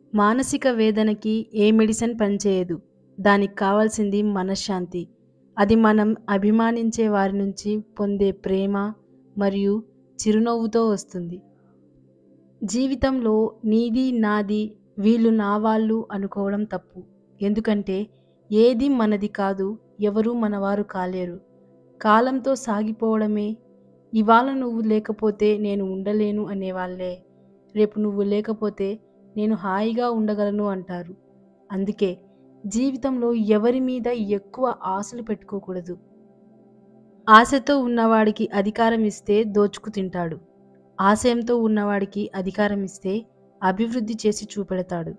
మానసిక వేదనకి ఏ మెడిసిన్ పనిచేయదు. దానికి కావాల్సింది మనశ్శాంతి. అది మనం అభిమానించే వారి నుంచి పొందే ప్రేమ మరియు చిరునవ్వుతో వస్తుంది. జీవితంలో నీది, నాది, వీళ్ళు నా వాళ్ళు అనుకోవడం తప్పు. ఎందుకంటే ఏదీ మనది కాదు. ఎవరూ మనవారు కాలేరు. కాలంతో సాగిపోవడమే. ఇవాళ నువ్వు లేకపోతే నేను ఉండలేను అనేవాళ్ళే రేపు నువ్వు లేకపోతే నేను హాయిగా ఉండగలను అంటారు. అందుకే జీవితంలో ఎవరి మీద ఎక్కువ ఆశలు పెట్టుకోకూడదు. ఆశతో ఉన్నవాడికి అధికారం ఇస్తే దోచుకు తింటాడు. ఆశయంతో ఉన్నవాడికి అధికారం ఇస్తే అభివృద్ధి చేసి చూపెడతాడు.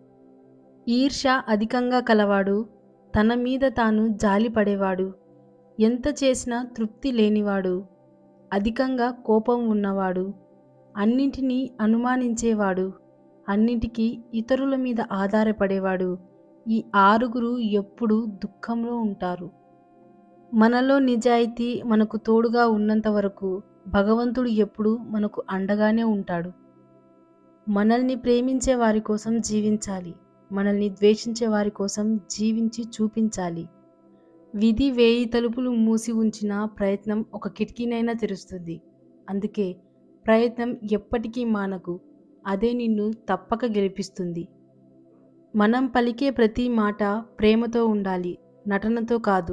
ఈర్ష్య అధికంగా కలవాడు, తన మీద తాను జాలిపడేవాడు, ఎంత చేసినా తృప్తి లేనివాడు, అధికంగా కోపం ఉన్నవాడు, అన్నింటినీ అనుమానించేవాడు, అన్నింటికీ ఇతరుల మీద ఆధారపడేవాడు ఈ ఆరుగురు ఎప్పుడూ దుఃఖంలో ఉంటారు. మనలో నిజాయితీ మనకు తోడుగా ఉన్నంత వరకు భగవంతుడు ఎప్పుడూ మనకు అండగానే ఉంటాడు. మనల్ని ప్రేమించే వారి కోసం జీవించాలి. మనల్ని ద్వేషించే వారి కోసం జీవించి చూపించాలి. విధి వేయి తలుపులు మూసి ఉంచినా ప్రయత్నం ఒక కిటికీనైనా తెరుస్తుంది. అందుకే ప్రయత్నం ఎప్పటికీ మానకు. అదే నిన్ను తప్పక గెలిపిస్తుంది. మనం పలికే ప్రతి మాట ప్రేమతో ఉండాలి. నటనతో కాదు.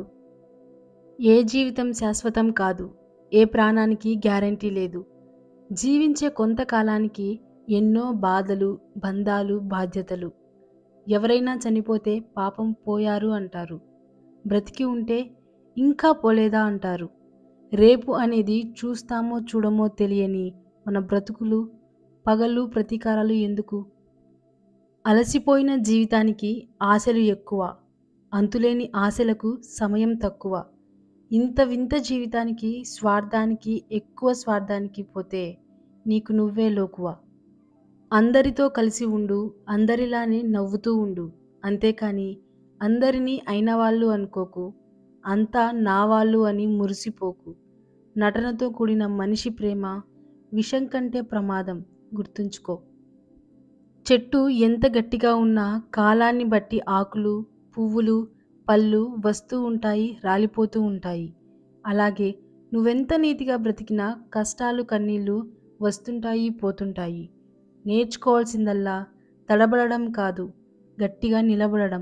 ఏ జీవితం శాశ్వతం కాదు. ఏ ప్రాణానికి గ్యారంటీ లేదు. జీవించే కొంత కాలానికి ఎన్నో బాధలు, బంధాలు, బాధ్యతలు. ఎవరైనా చనిపోతే పాపం పోయారు అంటారు. బ్రతికి ఉంటే ఇంకా పోలేదా అంటారు. రేపు అనేది చూస్తామో చూడమో తెలియని మన బ్రతుకులు పగలు ప్రతీకారాలు ఎందుకు? అలసిపోయిన జీవితానికి ఆశలు ఎక్కువ. అంతులేని ఆశలకు సమయం తక్కువ. ఇంత వింత జీవితానికి స్వార్థానికి ఎక్కువ స్వార్థానికి పోతే నీకు నువ్వే లోకువ. అందరితో కలిసి ఉండు. అందరిలానే నవ్వుతూ ఉండు. అంతేకాని అందరినీ అయినవాళ్ళు అనుకోకు. అంతా నావాళ్ళు అని మురిసిపోకు. నటనతో కూడిన మనిషి ప్రేమ విషం కంటే ప్రమాదం గుర్తుంచుకో. చెట్టు ఎంత గట్టిగా ఉన్నా కాలాన్ని బట్టి ఆకులు, పువ్వులు, పళ్ళు వస్తూ ఉంటాయి రాలిపోతూ ఉంటాయి. అలాగే నువ్వెంత నీతిగా బ్రతికినా కష్టాలు కన్నీళ్ళు వస్తుంటాయి పోతుంటాయి. నేర్చుకోవాల్సిందల్లా తడబడడం కాదు గట్టిగా నిలబడడం.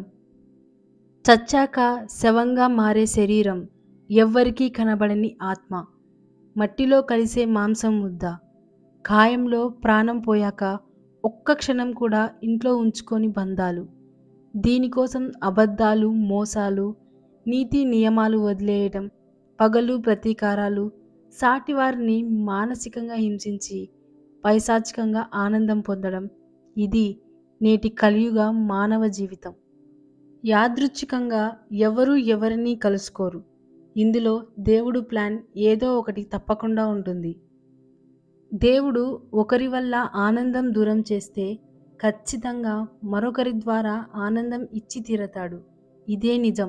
చచ్చాక శవంగా మారే శరీరం. ఎవ్వరికీ కనబడని ఆత్మ. మట్టిలో కలిసే మాంసం ముద్ద. కాయంలో ప్రాణం పోయాక ఒక్క క్షణం కూడా ఇంట్లో ఉంచుకోని బంధాలు. దీనికోసం అబద్ధాలు, మోసాలు, నీతి నియమాలు వదిలేయడం, పగలు ప్రతీకారాలు, సాటివారిని మానసికంగా హింసించి పైశాచికంగా ఆనందం పొందడం ఇది నేటి కలియుగ మానవ జీవితం. యాదృచ్ఛికంగా ఎవరూ ఎవరినీ కలుసుకోరు. ఇందులో దేవుడు ప్లాన్ ఏదో ఒకటి తప్పకుండా ఉంటుంది. దేవుడు ఒకరి వల్ల ఆనందం దూరం చేస్తే ఖచ్చితంగా మరొకరి ద్వారా ఆనందం ఇచ్చి తీరతాడు. ఇదే నిజం.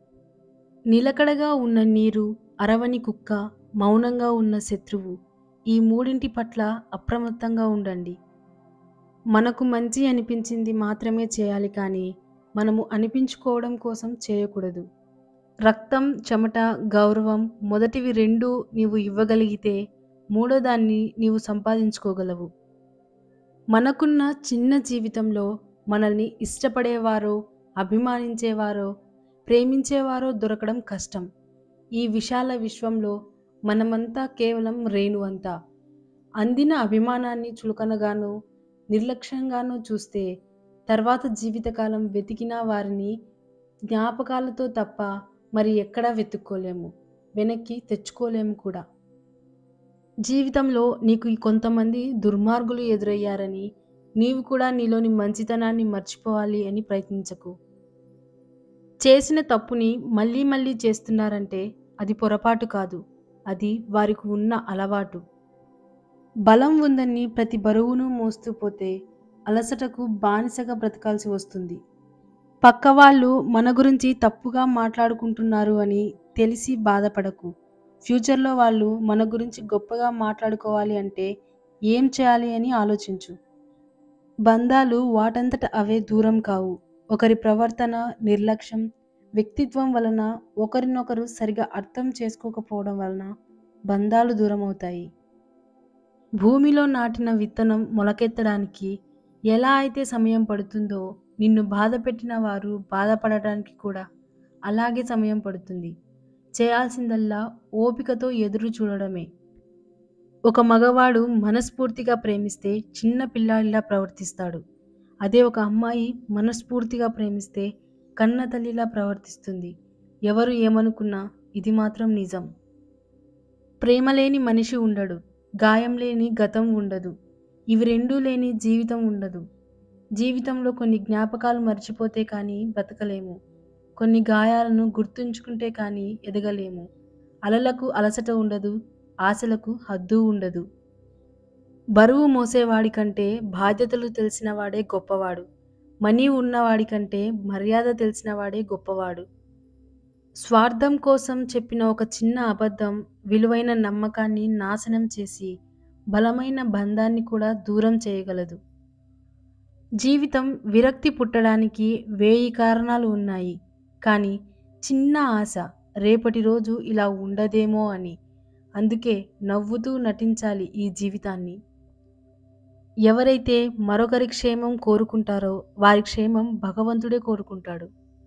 నిలకడగా ఉన్న నీరు, అరవని కుక్క, మౌనంగా ఉన్న శత్రువు ఈ మూడింటి పట్ల అప్రమత్తంగా ఉండండి. మనకు మంచి అనిపించింది మాత్రమే చేయాలి కానీ మనము అనిపించుకోవడం కోసం చేయకూడదు. రక్తం, చెమట, గౌరవం మొదటివి రెండూ నీవు ఇవ్వగలిగితే మూడోదాన్ని నీవు సంపాదించుకోగలవు. మనకున్న చిన్న జీవితంలో మనల్ని ఇష్టపడేవారో, అభిమానించేవారో, ప్రేమించేవారో దొరకడం కష్టం. ఈ విశాల విశ్వంలో మనమంతా కేవలం రేణు అంత. అందిన అభిమానాన్ని చులకనగానో, నిర్లక్ష్యంగానో చూస్తే తర్వాత జీవితకాలం వెతికినా వారిని జ్ఞాపకాలతో తప్ప మరి ఎక్కడా వెతుక్కోలేము. వెనక్కి తెచ్చుకోలేము కూడా. జీవితంలో నీకు కొంతమంది దుర్మార్గులు ఎదురయ్యారని నీవు కూడా నీలోని మంచితనాన్ని మర్చిపోవాలి అని ప్రయత్నించకు. చేసిన తప్పుని మళ్ళీ మళ్ళీ చేస్తున్నారంటే అది పొరపాటు కాదు. అది వారికి ఉన్న అలవాటు. బలం ఉందని ప్రతి బరువును మోస్తూ పోతే అలసటకు బానిసగా బ్రతకాల్సి వస్తుంది. పక్కవాళ్ళు మన గురించి తప్పుగా మాట్లాడుకుంటున్నారు అని తెలిసి బాధపడకు. ఫ్యూచర్లో వాళ్ళు మన గురించి గొప్పగా మాట్లాడుకోవాలి అంటే ఏం చేయాలి అని ఆలోచించు. బంధాలు వాటంతట అవే దూరం కావు ఒకరి ప్రవర్తన నిర్లక్ష్యం వ్యక్తిత్వం వలన ఒకరినొకరు సరిగా అర్థం చేసుకోకపోవడం వలన బంధాలు దూరమవుతాయి భూమిలో నాటిన విత్తనం మొలకెత్తడానికి ఎలా అయితే సమయం పడుతుందో నిన్ను బాధ పెట్టిన వారు బాధపడడానికి కూడా అలాగే సమయం పడుతుంది చేయాల్సిందల్లా ఓపికతో ఎదురు చూడడమే ఒక మగవాడు మనస్ఫూర్తిగా ప్రేమిస్తే చిన్న పిల్లాడిలా ప్రవర్తిస్తాడు అదే ఒక అమ్మాయి మనస్ఫూర్తిగా ప్రేమిస్తే కన్న తల్లిలా ప్రవర్తిస్తుంది ఎవరు ఏమనుకున్నా ఇది మాత్రం నిజం ప్రేమ లేని మనిషి ఉండడు గాయం లేని గతం ఉండదు ఇవి రెండూ లేని జీవితం ఉండదు జీవితంలో కొన్ని జ్ఞాపకాలు మర్చిపోతే కానీ బతకలేము కొన్ని గాయాలను గుర్తుంచుకుంటే కానీ ఎదగలేము అలలకు అలసట ఉండదు ఆశలకు హద్దు ఉండదు బరువు మోసేవాడి కంటే బాధ్యతలు తెలిసిన వాడే గొప్పవాడు మనీ ఉన్నవాడి కంటే మర్యాద తెలిసిన వాడే గొప్పవాడు స్వార్థం కోసం చెప్పిన ఒక చిన్న అబద్ధం విలువైన నమ్మకాన్ని నాశనం చేసి బలమైన బంధాన్ని కూడా దూరం చేయగలదు జీవితం విరక్తి పుట్టడానికి వేయి కారణాలు ఉన్నాయి కానీ చిన్న ఆశ రేపటి రోజు ఇలా ఉండదేమో అని అందుకే నవ్వుతూ నటించాలి ఈ జీవితాన్ని ఎవరైతే మరొకరి క్షేమం కోరుకుంటారో వారి క్షేమం భగవంతుడే కోరుకుంటాడు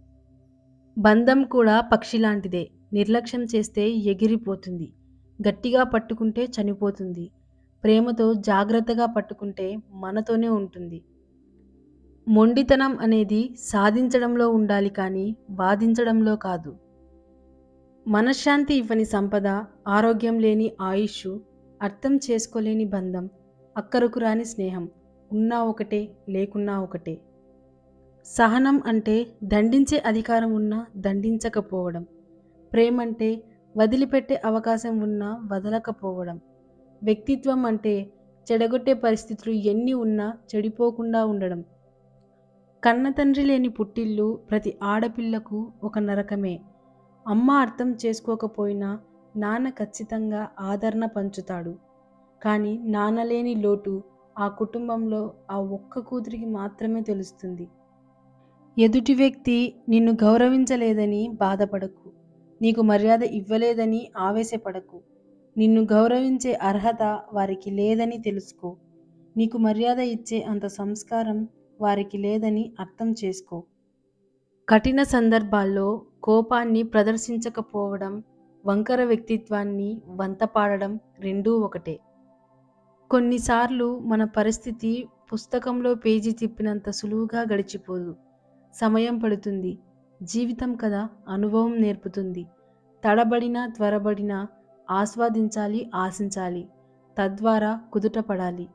బంధం కూడా పక్షి లాంటిదే నిర్లక్ష్యం చేస్తే ఎగిరిపోతుంది గట్టిగా పట్టుకుంటే చనిపోతుంది ప్రేమతో జాగ్రత్తగా పట్టుకుంటే మనతోనే ఉంటుంది మొండితనం అనేది సాధించడంలో ఉండాలి కానీ బాధించడంలో కాదు మనశ్శాంతి ఇవ్వని సంపద ఆరోగ్యం లేని ఆయుష్ అర్థం చేసుకోలేని బంధం అక్కరకు రాని స్నేహం ఉన్నా ఒకటే లేకున్నా ఒకటే సహనం అంటే దండించే అధికారం ఉన్నా దండించకపోవడం ప్రేమంటే వదిలిపెట్టే అవకాశం ఉన్నా వదలకపోవడం వ్యక్తిత్వం అంటే చెడగొట్టే పరిస్థితులు ఎన్ని ఉన్నా చెడిపోకుండా ఉండడం కన్న తండ్రి లేని పుట్టిల్లు ప్రతి ఆడపిల్లకు ఒక నరకమే అమ్మ అర్థం చేసుకోకపోయినా నాన్న ఖచ్చితంగా ఆదరణ పంచుతాడు కానీ నాన్న లేని లోటు ఆ కుటుంబంలో ఆ ఒక్క కూతురికి మాత్రమే తెలుస్తుంది ఎదుటి వ్యక్తి నిన్ను గౌరవించలేదని బాధపడకు నీకు మర్యాద ఇవ్వలేదని ఆవేశపడకు నిన్ను గౌరవించే అర్హత వారికి లేదని తెలుసుకో నీకు మర్యాద ఇచ్చే అంత సంస్కారం వారికి లేదని అర్థం చేసుకో కఠిన సందర్భాల్లో కోపాన్ని ప్రదర్శించకపోవడం వంకర వ్యక్తిత్వాన్ని వంతపాడడం రెండూ ఒకటే కొన్నిసార్లు మన పరిస్థితి పుస్తకంలో పేజీ తిప్పినంత సులువుగా గడిచిపోదు సమయం పడుతుంది జీవితం కదా అనుభవం నేర్పుతుంది తడబడినా త్వరబడినా ఆస్వాదించాలి ఆశించాలి తద్వారా కుదుటపడాలి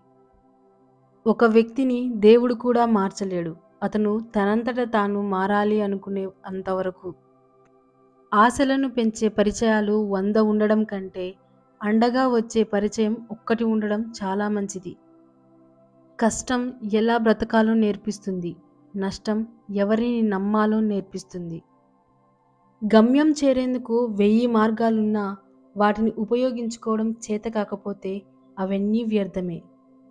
ఒక వ్యక్తిని దేవుడు కూడా మార్చలేడు అతను తనంతట తాను మారాలి అనుకునే అంతవరకు ఆశలను పెంచే పరిచయాలు వంద ఉండడం కంటే అండగా వచ్చే పరిచయం ఒక్కటి ఉండడం చాలా మంచిది కష్టం ఎలా బ్రతకాలో నేర్పిస్తుంది నష్టం ఎవరిని నమ్మాలో నేర్పిస్తుంది గమ్యం చేరేందుకు వెయ్యి మార్గాలున్నా వాటిని ఉపయోగించుకోవడం చేత కాకపోతే అవన్నీ వ్యర్థమే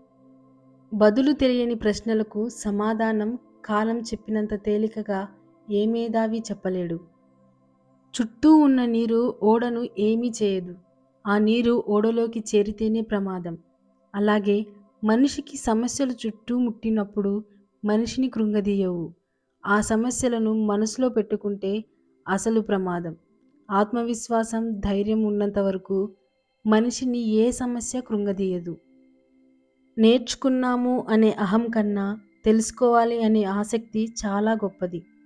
బదులు తెలియని ప్రశ్నలకు సమాధానం కాలం చెప్పినంత తేలికగా ఏ మేధావి చెప్పలేడు చుట్టూ ఉన్న నీరు ఓడను ఏమీ చేయదు ఆ నీరు ఓడలోకి చేరితేనే ప్రమాదం అలాగే మనిషికి సమస్యలు చుట్టూ ముట్టినప్పుడు మనిషిని కృంగదీయవు ఆ సమస్యలను మనసులో పెట్టుకుంటే అసలు ప్రమాదం ఆత్మవిశ్వాసం ధైర్యం ఉన్నంత వరకు మనిషిని ఏ సమస్య కృంగదీయదు నేర్చుకున్నాము అనే అహం కన్నా తెలుసుకోవాలి అనే ఆసక్తి చాలా గొప్పది